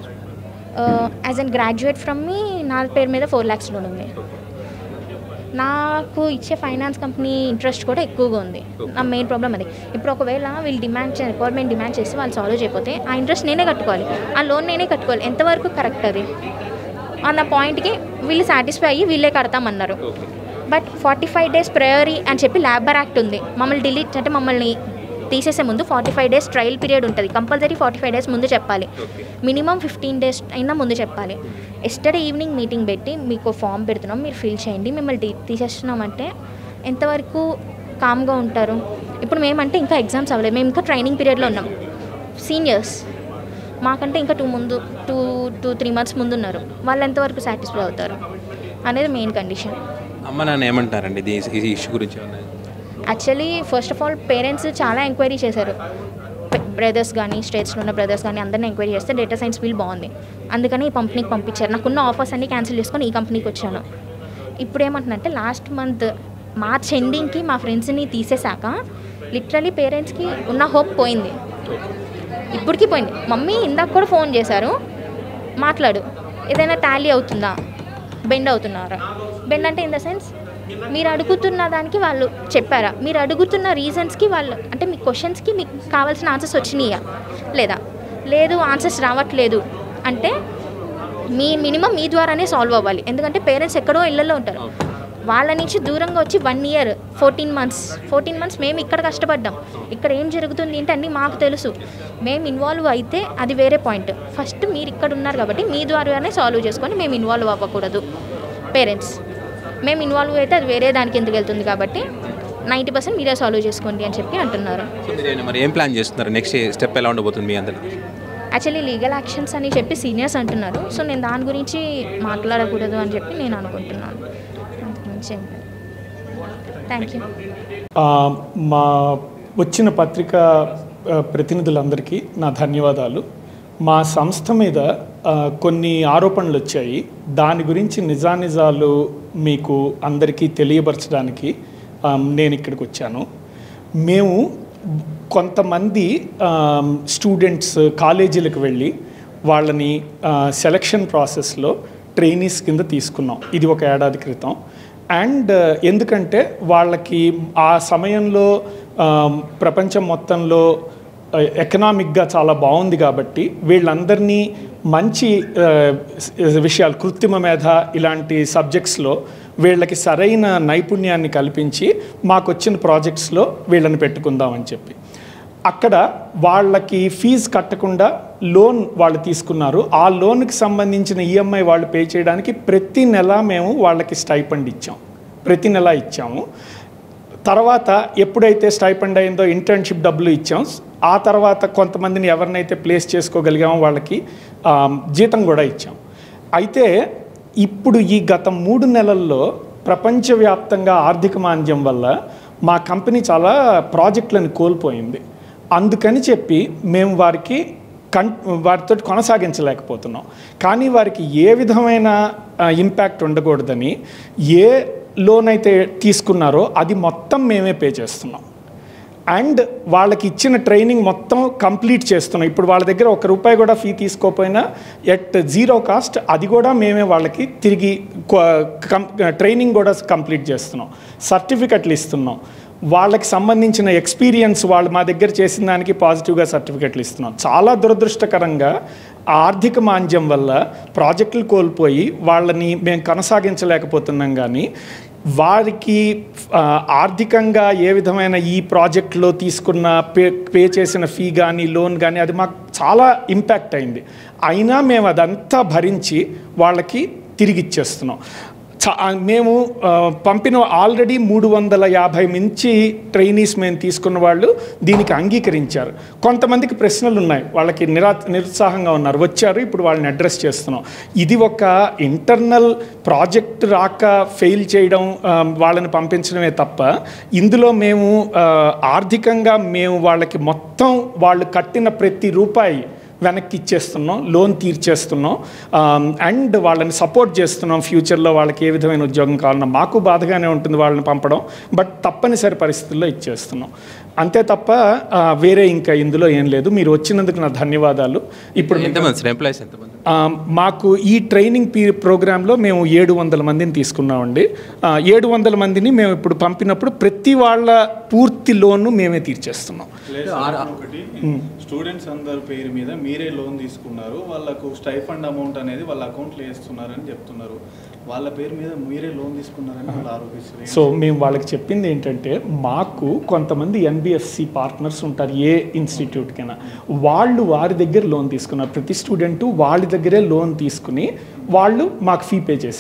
Speaker 4: యాజ్ అన్ గ్రాడ్యుయేట్ ఫ్రమ్ మీ నా పేరు మీద ఫోర్ ల్యాక్స్ లోన్ ఉంది నాకు ఇచ్చే ఫైనాన్స్ కంపెనీ ఇంట్రెస్ట్ కూడా ఎక్కువగా ఉంది నా మెయిన్ ప్రాబ్లం అది ఇప్పుడు ఒకవేళ వీళ్ళు డిమాండ్ చే రిక్వైర్మెంట్ డిమాండ్ చేసి వాళ్ళు సాల్వ్ చేయకపోతే ఆ ఇంట్రెస్ట్ నేనే కట్టుకోవాలి ఆ లోన్ నేనే కట్టుకోవాలి ఎంతవరకు కరెక్ట్ అది అన్న పాయింట్కి వీళ్ళు సాటిస్ఫై అయ్యి వీళ్ళే కడతామన్నారు
Speaker 1: okay
Speaker 4: but forty five days prior అని చెప్పి లేబర్ యాక్ట్ ఉంది మమ్మల్ని డిలీట్ అంటే మమ్మల్ని తీసేసే ముందు forty five days trial period ఉంటుంది కంపల్సరీ ఫార్టీ ఫైవ్ డేస్ ముందు చెప్పాలి
Speaker 1: ఓకే
Speaker 4: మినిమం ఫిఫ్టీన్ డేస్ అయినా ముందు చెప్పాలి ఎస్టర్డే ఈవినింగ్ మీటింగ్ పెట్టి మీకు ఫామ్ పెడుతున్నాం మీరు ఫిల్ చేయండి మిమ్మల్ని తీ- తీసేస్తున్నామంటే ఎంతవరకు కామ్గా ఉంటారు ఇప్పుడు మేమంటే ఇంకా ఎగ్జామ్స్ అవ్వలేదు మేము ఇంకా ట్రైనింగ్ పీరియడ్లో ఉన్నాం సీనియర్స్ మాకంటే ఇంకా టూ ముందు టూ టూ త్రీ మంత్స్ ముందు ఉన్నారు వాళ్ళు ఎంతవరకు సాటిస్ఫై అవుతారు అనేది మెయిన్ కండిషన్
Speaker 1: అమ్మ నాన్న ఏమంటారండి ఇది ఈ ఇష్యూ గురించి ఏమన్నా
Speaker 4: actually first of all parents చాలా ఎంక్వైరీ చేశారు బ్రదర్స్ కానీ స్టేట్స్లో ఉన్న బ్రదర్స్ కానీ అందరిని ఎంక్వైరీ చేస్తే డేటా సైన్స్ ఫీల్డ్ బాగుంది అందుకని ఈ కంపెనీకి పంపించారు నాకున్న ఆఫర్స్ అన్ని క్యాన్సిల్ చేసుకొని ఈ కంపెనీకి వచ్చాను ఇప్పుడు ఏమంటున్నంటే లాస్ట్ మంత్ మార్చ్ ఎండింగ్కి మా ఫ్రెండ్స్ని తీసేశాక లిటరలీ పేరెంట్స్కి ఉన్న హోప్ పోయింది ఇప్పటికీ పోయింది మమ్మీ ఇందాక కూడా ఫోన్ చేశారు మాట్లాడు ఏదైనా టాలీ అవుతుందా బెండ్ అవుతున్నారా బెండ్ అంటే ఇన్ ద సెన్స్ మీరు అడుగుతున్న దానికి వాళ్ళు చెప్పారా మీరు అడుగుతున్న రీజన్స్కి వాళ్ళు అంటే మీ క్వశ్చన్స్కి మీకు కావాల్సిన ఆన్సర్స్ వచ్చినాయా లేదా లేదు ఆన్సర్స్ రావట్లేదు అంటే మీ మినిమం మీ ద్వారానే సాల్వ్ అవ్వాలి ఎందుకంటే పేరెంట్స్ ఎక్కడో ఇళ్ళల్లో ఉంటారు వాళ్ళ నుంచి దూరంగా వచ్చి one year fourteen months fourteen months మేము ఇక్కడ కష్టపడ్డాం ఇక్కడ ఏం జరుగుతుంది ఏంటి అన్నీ మాకు తెలుసు మేము ఇన్వాల్వ్ అయితే అది వేరే పాయింట్ ఫస్ట్ మీరు ఇక్కడ ఉన్నారు కాబట్టి మీ ద్వారానే సాల్వ్ చేసుకొని మేము ఇన్వాల్వ్ అవ్వకూడదు పేరెంట్స్ మేము ఇన్వాల్వ్ అయితే అది వేరే దానికి ఎందుకు వెళ్తుంది కాబట్టి నైంటీ పర్సెంట్ మీరే సాల్వ్ చేసుకోండి అని చెప్పి అంటున్నారు
Speaker 1: సో మీరు ఏమైనా మరి ఏం ప్లాన్ చేస్తున్నారు నెక్స్ట్ స్టెప్ ఎలా ఉండబోతుంది మీ అందరికి
Speaker 4: యాక్చువల్లీ లీగల్ యాక్షన్స్ అని చెప్పి సీనియర్స్ అంటున్నారు సో నేను దాని గురించి మాట్లాడకూడదు అని చెప్పి నేను అనుకుంటున్నాను అంతకుమించి ఏం లేదు థ్యాంక్ యూ
Speaker 5: ఆ, మా వచ్చిన పత్రిక ఆ, ప్రతినిధులందరికీ నా ధన్యవాదాలు మా సంస్థ మీద ఆ, కొన్ని ఆరోపణలు వచ్చాయి దాని గురించి నిజానిజాలు మీకు అందరికీ తెలియపరచడానికి ఆ, నేను ఇక్కడికి వచ్చాను మేము కొంతమంది స్టూడెంట్స్ కాలేజీలకు వెళ్ళి వాళ్ళని సెలక్షన్ ప్రాసెస్లో ట్రైనీస్ కింద తీసుకున్నాం ఇది ఒక ఏడాది క్రితం అండ్ ఎందుకంటే వాళ్ళకి ఆ సమయంలో ఆ, ప్రపంచం మొత్తంలో ఎకనామిక్గా చాలా బాగుంది కాబట్టి వీళ్ళందరినీ మంచి ఆ, విషయాలు కృత్రిమ మేధ ఇలాంటి సబ్జెక్ట్స్లో వీళ్ళకి సరైన నైపుణ్యాన్ని కల్పించి మాకు వచ్చిన ప్రాజెక్ట్స్లో వీళ్ళని పెట్టుకుందామని చెప్పి అక్కడ వాళ్ళకి ఫీజు కట్టకుండా లోన్ వాళ్ళు తీసుకున్నారు ఆ లోన్కి సంబంధించిన ఈఎంఐ వాళ్ళు పే చేయడానికి ప్రతి నెల మేము వాళ్ళకి స్టైపండ్ ఇచ్చాం ప్రతి నెల ఇచ్చాము తర్వాత ఎప్పుడైతే స్టైపండ్ అయిందో ఇంటర్న్షిప్ డబ్బులు ఇచ్చాం ఆ తర్వాత కొంతమందిని ఎవరినైతే ప్లేస్ చేసుకోగలిగామో వాళ్ళకి ఆ, జీతం కూడా ఇచ్చాం అయితే ఇప్పుడు ఈ గత మూడు నెలల్లో ప్రపంచవ్యాప్తంగా ఆర్థిక మాంద్యం వల్ల మా కంపెనీ చాలా ప్రాజెక్టులను కోల్పోయింది అందుకని చెప్పి మేము వారికి కన్ వారితో కొనసాగించలేకపోతున్నాం కానీ వారికి ఏ విధమైన ఇంపాక్ట్ ఉండకూడదని ఏ లోన్ అయితే తీసుకున్నారో అది మొత్తం మేమే పే చేస్తున్నాం అండ్ వాళ్ళకి ఇచ్చిన ట్రైనింగ్ మొత్తం కంప్లీట్ చేస్తున్నాం ఇప్పుడు వాళ్ళ దగ్గర ఒక రూపాయి కూడా ఫీ తీసుకోకపోయినా ఎట్ జీరో కాస్ట్ అది కూడా మేమే వాళ్ళకి తిరిగి ట్రైనింగ్ కూడా కంప్లీట్ చేస్తున్నాం సర్టిఫికెట్లు ఇస్తున్నాం వాళ్ళకి సంబంధించిన ఎక్స్పీరియన్స్ వాళ్ళు మా దగ్గర చేసిన దానికి పాజిటివ్గా సర్టిఫికెట్లు ఇస్తున్నాం చాలా దురదృష్టకరంగా ఆ ఆర్థిక మాంద్యం వల్ల ప్రాజెక్టులు కోల్పోయి వాళ్ళని మేము కొనసాగించలేకపోతున్నాం కానీ వారికి ఆ, ఆర్థికంగా ఏ విధమైన ఈ ప్రాజెక్ట్లో తీసుకున్న పే పే చేసిన ఫీ కానీ లోన్ కానీ అది మాకు చాలా ఇంపాక్ట్ అయింది అయినా మేము అదంతా భరించి వాళ్ళకి తిరిగి ఇచ్చేస్తున్నాం చా మేము ఆ, పంపిన ఆల్రెడీ మూడు వందల యాభై మించి ట్రైనీస్ మేము తీసుకున్న వాళ్ళు దీనికి అంగీకరించారు కొంతమందికి ప్రశ్నలు ఉన్నాయి వాళ్ళకి నిరా నిరుత్సాహంగా ఉన్నారు వచ్చారు ఇప్పుడు వాళ్ళని అడ్రస్ చేస్తున్నాం ఇది ఒక ఇంటర్నల్ ప్రాజెక్ట్ రాక ఫెయిల్ చేయడం ఆ, వాళ్ళని పంపించడమే తప్ప ఇందులో మేము ఆ, ఆర్థికంగా మేము వాళ్ళకి మొత్తం వాళ్ళు కట్టిన ప్రతి రూపాయి వెనక్కి ఇచ్చేస్తున్నాం లోన్ తీర్చేస్తున్నాం అండ్ వాళ్ళని సపోర్ట్ చేస్తున్నాం ఫ్యూచర్లో వాళ్ళకి ఏ విధమైన ఉద్యోగం కావాలన్నా మాకు బాధగానే ఉంటుంది వాళ్ళని పంపడం బట్ తప్పనిసరి పరిస్థితుల్లో ఇచ్చేస్తున్నాం అంతే తప్ప ఆ, వేరే ఇంకా ఇందులో ఏం లేదు మీరు వచ్చినందుకు నా ధన్యవాదాలు ఇప్పుడు మీకు-
Speaker 1: ఎంతమంది సార్ ఎంప్లాయీస్ ఎంతమంది
Speaker 5: ఆ, మాకు ఈ ట్రైనింగ్ పీ ప్రోగ్రాంలో మేము ఏడు వందల మందిని తీసుకున్నామండి ఏడు వందల మందిని మేము ఇప్పుడు పంపినప్పుడు ప్రతి వాళ్ళ పూర్తి లోన్ను మేమే తీర్చేస్తున్నాం
Speaker 6: లేదు ఒకటి స్టూడెంట్స్ అందరి పేరు మీద మీరే లోన్ తీసుకున్నారు వాళ్ళకు స్టైఫండ్ అమౌంట్ అనేది వాళ్ళ అకౌంట్లో వేస్తున్నారని చెప్తున్నారు వాళ్ళ పేరు మీద మీరే లోన్ తీసుకున్నారని వాళ్ళు ఆరోపిస్తారు
Speaker 5: సో మేము వాళ్ళకి చెప్పింది ఏంటంటే మాకు కొంతమంది ఎన్బిఎఫ్సి పార్ట్నర్స్ ఉంటారు ఏ ఇన్స్టిట్యూట్కైనా వాళ్ళు వారి దగ్గర లోన్ తీసుకున్నారు ప్రతి స్టూడెంట్ వాళ్ళ దగ్గరే లోన్ తీసుకుని వాళ్ళు మాకు ఫీ పే చేశారు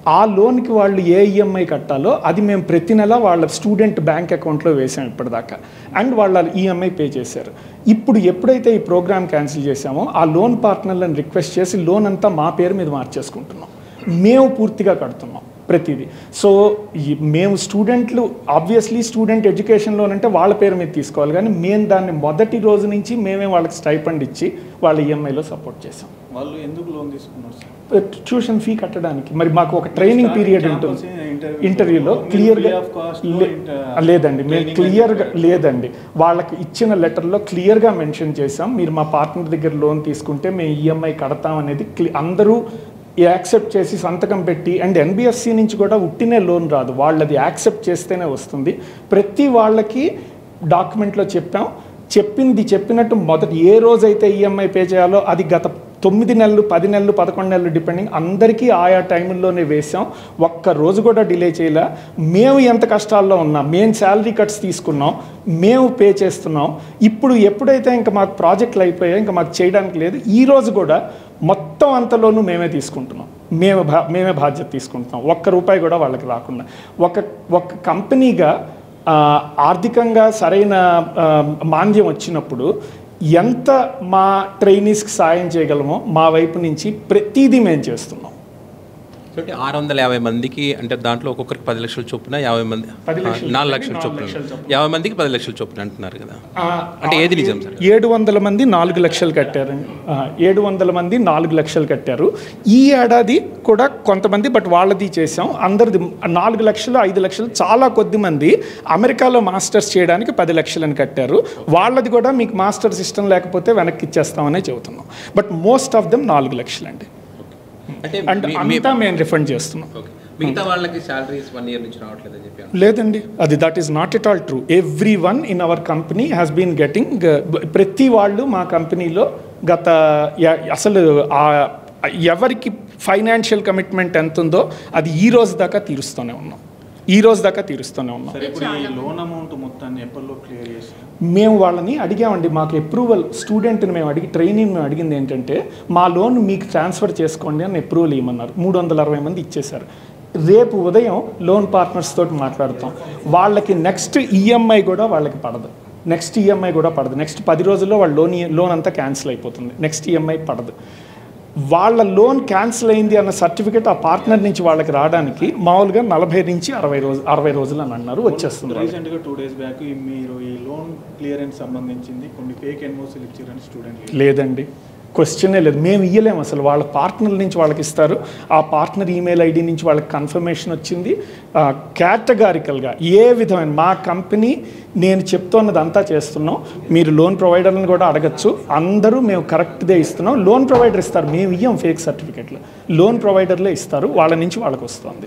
Speaker 5: ఆ లోన్కి వాళ్ళు ఏ ఈఎంఐ కట్టాలో అది మేము ప్రతి నెల వాళ్ళ స్టూడెంట్ బ్యాంక్ అకౌంట్లో వేసాం ఇప్పటిదాకా అండ్ వాళ్ళ ఈఎంఐ పే చేశారు ఇప్పుడు ఎప్పుడైతే ఈ ప్రోగ్రామ్ క్యాన్సిల్ చేశామో ఆ లోన్ పార్ట్నర్లను రిక్వెస్ట్ చేసి లోన్ అంతా మా పేరు మీద మార్చేసుకుంటున్నాం మేము పూర్తిగా కడుతున్నాం ప్రతిదీ సో ఈ- మేము స్టూడెంట్లు ఆబ్వియస్లీ స్టూడెంట్ ఎడ్యుకేషన్ లోన్ అంటే వాళ్ళ పేరు మీద తీసుకోవాలి కానీ మేము దాన్ని మొదటి రోజు నుంచి మేమే వాళ్ళకి స్టైపండ్ ఇచ్చి వాళ్ళ ఈఎంఐలో సపోర్ట్ చేసాం
Speaker 6: వాళ్ళు ఎందుకు లోన్ తీసుకున్నారు సార్
Speaker 5: ట్యూషన్ ఫీ కట్టడానికి మరి మాకు ఒక ట్రైనింగ్ పీరియడ్ ఉంటుంది
Speaker 6: Interview-
Speaker 5: ఇంటర్వ్యూలో
Speaker 6: మీరు
Speaker 5: క్లియర్గా
Speaker 6: free of cost లో
Speaker 5: లే-
Speaker 6: inter-
Speaker 5: లేదండి మేము
Speaker 6: training
Speaker 5: క్లియర్గా
Speaker 6: అనేది
Speaker 5: లేదండి వాళ్ళకి ఇచ్చిన లెటర్లో క్లియర్గా మెన్షన్ చేసాం మీరు మా పార్ట్నర్ దగ్గర లోన్ తీసుకుంటే మేము ఈఎంఐ కడతాం అనేది క్లి- అందరూ యాక్సెప్ట్ చేసి సంతకం పెట్టి అండ్ ఎన్బిఎఫ్సి నుంచి కూడా ఉట్టినే లోన్ రాదు వాళ్ళది యాక్సెప్ట్ చేస్తేనే వస్తుంది ప్రతి వాళ్ళకి డాక్యుమెంట్లో చెప్పాం చెప్పింది చెప్పినట్టు మొదటి ఏ రోజైతే ఈఎంఐ పే చేయాలో అది గత తొమ్మిది నెలలు పది నెలలు పదకొండు నెలలు డిపెండింగ్ అందరికీ ఆయా టైంలోనే వేసాం ఒక్క రోజు కూడా డిలే చేయలే మేము ఎంత కష్టాల్లో ఉన్నాం మేము శాలరీ కట్స్ తీసుకున్నాం మేము పే చేస్తున్నాం ఇప్పుడు ఎప్పుడైతే ఇంకా మాకు ప్రాజెక్టులు అయిపోయాయో ఇంకా మాకు చేయడానికి లేదు ఈ రోజు కూడా మొత్తం అంతలోనూ మేమే తీసుకుంటున్నాం మేము భా మేమే బాధ్యత తీసుకుంటున్నాం ఒక్క రూపాయి కూడా వాళ్ళకి రాకుండా ఒక ఒక కంపెనీగా ఆ, ఆర్థికంగా సరైన ఆ, మాంద్యం వచ్చినప్పుడు ఎంత మా ట్రైనీస్కి సాయం చేయగలమో మా వైపు నుంచి ప్రతిదీ మేము చేస్తున్నాం
Speaker 1: సో అంటే ఆరు వందల యాభై మందికి అంటే దాంట్లో ఒక్కొక్కరికి పది లక్షల చొప్పున యాభై మంది
Speaker 5: పది
Speaker 1: ఆ,
Speaker 5: లక్షలు
Speaker 1: నాలుగు
Speaker 5: చొప్పున,
Speaker 1: లక్షల
Speaker 5: నాలుగు
Speaker 1: చొప్పున
Speaker 5: లక్షల చొప్పున.
Speaker 1: యాభై మందికి పది లక్షల చొప్పున అంటున్నారు కదా
Speaker 5: ఆ,
Speaker 1: అంటే ఏది నిజం సార్
Speaker 5: ఏడు వందల మంది నాలుగు లక్షలు కట్టారు ఆ, ఏడు వందల మంది నాలుగు లక్షలు కట్టారు ఈ ఏడాది కూడా కొంతమంది బట్ వాళ్ళది చేసాం అందరిది నాలుగు లక్షలు ఐదు లక్షలు చాలా కొద్ది మంది అమెరికాలో మాస్టర్స్ చేయడానికి పది లక్షలని కట్టారు వాళ్ళది కూడా మీకు మాస్టర్స్ ఇష్టం లేకపోతే వెనక్కి ఇచ్చేస్తామనే చెబుతున్నాం బట్ మోస్ట్ ఆఫ్ దెమ్ నాలుగు లక్షలండి
Speaker 1: అంటే
Speaker 5: అండ్
Speaker 1: మీ- మీ-
Speaker 5: అంతా మేము రిఫండ్ చేస్తున్నాం
Speaker 1: ఓకే. మిగతా వాళ్ళకి శాలరీస్ వన్ ఇయర్ నుంచి రావట్లేదని చెప్పి
Speaker 5: లేదండి అది that is not at all true everyone in our company has been getting ప్రతి వాళ్ళు మా కంపెనీలో గత య- అసలు ఆ ఎవరికి ఫైనాన్షియల్ కమిట్మెంట్ ఎంత ఉందో అది ఈ రోజు దాకా తీరుస్తూనే ఉన్నాం ఈ రోజు దాకా తీరుస్తూనే ఉన్నాం
Speaker 6: సరే ఇప్పుడు ఈ లోన్ అమౌంట్ మొత్తాన్ని ఎప్పటిలో క్లియర్ చేస్తారు
Speaker 5: మేము వాళ్ళని అడిగామండి మాకు అప్రూవల్ స్టూడెంట్ని మేము అడిగి ట్రైనింగ్ మేము అడిగింది ఏంటంటే మా లోన్ మీకు ట్రాన్స్ఫర్ చేసుకోండి అని అప్రూవల్ ఇవ్వమన్నారు మూడు వందల అరవై మంది ఇచ్చేశారు రేపు ఉదయం లోన్ పార్ట్నర్స్ తోటి మాట్లాడతాం వాళ్ళకి నెక్స్ట్ ఈఎంఐ కూడా వాళ్ళకి పడదు నెక్స్ట్ ఈఎంఐ కూడా పడదు నెక్స్ట్ పది రోజుల్లో వాళ్ళ లోన్ లోన్ అంతా క్యాన్సిల్ అయిపోతుంది నెక్స్ట్ ఈఎంఐ పడదు వాళ్ళ లోన్ క్యాన్సిల్ అయింది అన్న సర్టిఫికేట్ ఆ పార్ట్నర్ నుంచి వాళ్ళకి రావడానికి మామూలుగా నలభై నుంచి అరవై రోజు అరవై రోజులు అని అన్నారు వచ్చేస్తుంది వాళ్ళకి.
Speaker 6: రీసెంట్గా టూ డేస్ బ్యాక్ మీరు ఈ లోన్ క్లియరెన్స్ సంబంధించింది కొన్ని ఫేక్ ఎన్ఓసీలు ఇచ్చారని స్టూడెంట్
Speaker 5: లేదండి క్వశ్చనే లేదు మేము ఇయ్యలేము అసలు వాళ్ళ పార్ట్నర్ నుంచి వాళ్ళకి ఇస్తారు ఆ పార్ట్నర్ ఈమెయిల్ ఐడి నుంచి వాళ్ళకి కన్ఫర్మేషన్ వచ్చింది కేటగారికల్గా ఏ విధమైన మా కంపెనీ నేను చెప్తున్నది అంతా చేస్తున్నాం మీరు లోన్ ప్రొవైడర్ని కూడా అడగచ్చు అందరూ మేము కరెక్ట్దే ఇస్తున్నాం లోన్ ప్రొవైడర్ ఇస్తారు మేము ఇయ్యం ఫేక్ సర్టిఫికెట్లు లోన్ ప్రొవైడర్లే ఇస్తారు వాళ్ళ నుంచి వాళ్ళకి వస్తుంది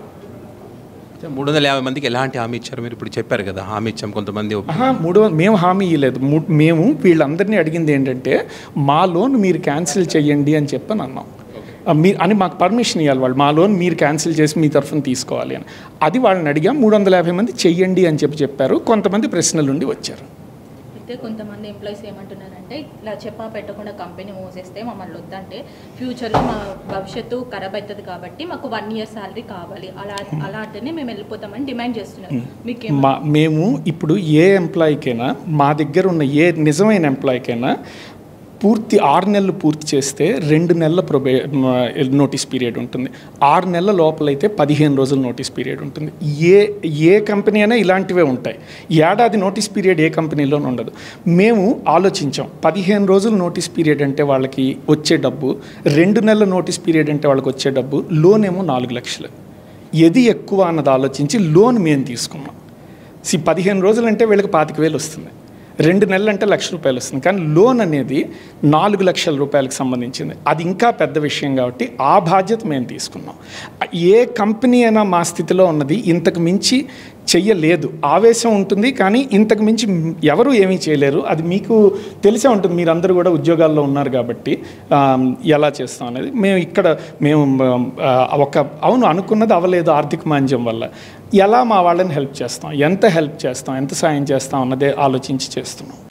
Speaker 1: మూడు వందల యాభై మందికి ఎలాంటి హామీ ఇచ్చారు మీరు ఇప్పుడు చెప్పారు కదా హామీ ఇచ్చాం కొంతమంది
Speaker 5: ఆహా, మూడు వందలు మేము హామీ ఇవ్వలేదు ము- మేము వీళ్ళందరినీ అడిగింది ఏంటంటే మా లోన్ మీరు క్యాన్సిల్ చేయండి అని చెప్పని అన్నాం ఆ, మీ అని మాకు పర్మిషన్ ఇవ్వాలి వాళ్ళు మా లోన్ మీరు క్యాన్సిల్ చేసి మీ తరఫున తీసుకోవాలి అని అది వాళ్ళని అడిగాం మూడు వందల యాభై మంది చెయ్యండి అని చెప్పి చెప్పారు కొంతమంది ప్రశ్నలు ఉండి వచ్చారు
Speaker 7: అయితే కొంతమంది ఎంప్లాయీస్ ఏమంటున్నారంటే ఇలా చెప్పా పెట్టకుండా కంపెనీ మూసేస్తే మమ్మల్ని వద్దంటే ఫ్యూచర్లో మా భవిష్యత్తు ఖరాబ్ అవుతుంది కాబట్టి మాకు వన్ ఇయర్ శాలరీ కావాలి అలా అలా అంటేనే మేము వెళ్ళిపోతామని డిమాండ్ చేస్తున్నారు మీకు
Speaker 5: మా మేము ఇప్పుడు ఏ ఎంప్లాయీకైనా మా దగ్గర ఉన్న ఏ నిజమైన ఎంప్లాయీకైనా పూర్తి ఆరు నెలలు పూర్తి చేస్తే రెండు నెలల ప్రొబే నోటీస్ పీరియడ్ ఉంటుంది ఆరు నెలల లోపలైతే పదిహేను రోజుల నోటీస్ పీరియడ్ ఉంటుంది ఏ ఏ కంపెనీ అయినా ఇలాంటివే ఉంటాయి ఏడాది నోటీస్ పీరియడ్ ఏ కంపెనీలోనూ ఉండదు మేము ఆలోచించాం పదిహేను రోజులు నోటీస్ పీరియడ్ అంటే వాళ్ళకి వచ్చే డబ్బు రెండు నెలల నోటీస్ పీరియడ్ అంటే వాళ్ళకి వచ్చే డబ్బు లోన్ ఏమో నాలుగు లక్షలు ఏది ఎక్కువ అన్నది ఆలోచించి లోన్ మేము తీసుకున్నాం సి పదిహేను రోజులు అంటే వీళ్ళకి పాతిక వేలు వస్తుంది రెండు నెలలు అంటే లక్ష రూపాయలు వస్తుంది కానీ లోన్ అనేది నాలుగు లక్షల రూపాయలకు సంబంధించింది అది ఇంకా పెద్ద విషయం కాబట్టి ఆ బాధ్యత మేము తీసుకున్నాం ఏ కంపెనీ అయినా మా స్థితిలో ఉన్నది ఇంతకు మించి చెయ్యలేదు ఆవేశం ఉంటుంది కానీ ఇంతకు మించి ఎవరు ఏమీ చేయలేరు అది మీకు తెలిసే ఉంటుంది మీరందరూ కూడా ఉద్యోగాల్లో ఉన్నారు కాబట్టి ఆ, ఎలా చేస్తాం అనేది మేము ఇక్కడ మేము ఆ, ఒక అవును అనుకున్నది అవ్వలేదు ఆర్థిక మాంద్యం వల్ల ఎలా మా వాళ్ళని హెల్ప్ చేస్తాం ఎంత హెల్ప్ చేస్తాం ఎంత సాయం చేస్తాం అన్నదే ఆలోచించి చేస్తున్నాం